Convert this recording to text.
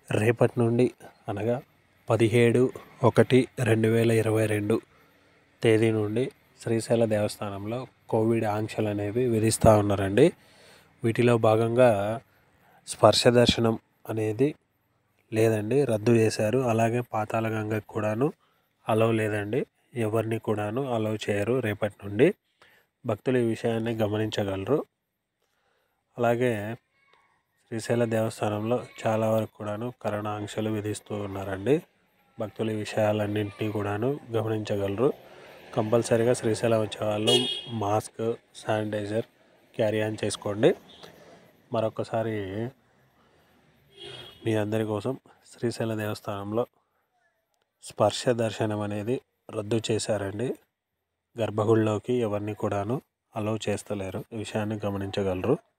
రేపటి నుండి అనగా పదిహేడు ఒకటి రెండు వేల ఇరవై రెండు తేదీ నుండి శ్రీశైల దేవస్థానంలో కోవిడ్ ఆంక్షలు అనేవి విధిస్తూ ఉన్నారండి వీటిలో భాగంగా స్పర్శ దర్శనం అనేది లేదండి రద్దు చేశారు అలాగే పాతాళ గంగకు కూడాను అలవ్ లేదండి ఎవరిని కూడాను అలవ్ చేయరు రేపటి నుండి భక్తులు ఈ విషయాన్ని గమనించగలరు అలాగే శ్రీశైల దేవస్థానంలో చాలా వరకు కూడాను కరోనా ఆంక్షలు విధిస్తూ ఉన్నారండి భక్తులు ఈ విషయాలన్నింటినీ కూడాను గమనించగలరు కంపల్సరీగా శ్రీశైలం వచ్చే వాళ్ళు మాస్క్ శానిటైజర్ క్యారీ ఆన్ చేసుకోండి మరొకసారి మీ అందరి కోసం శ్రీశైల దేవస్థానంలో స్పర్శ దర్శనం అనేది రద్దు చేశారండి గర్భగుడిలోకి ఎవరిని కూడాను అలౌ చేస్తలేరు ఈ విషయాన్ని గమనించగలరు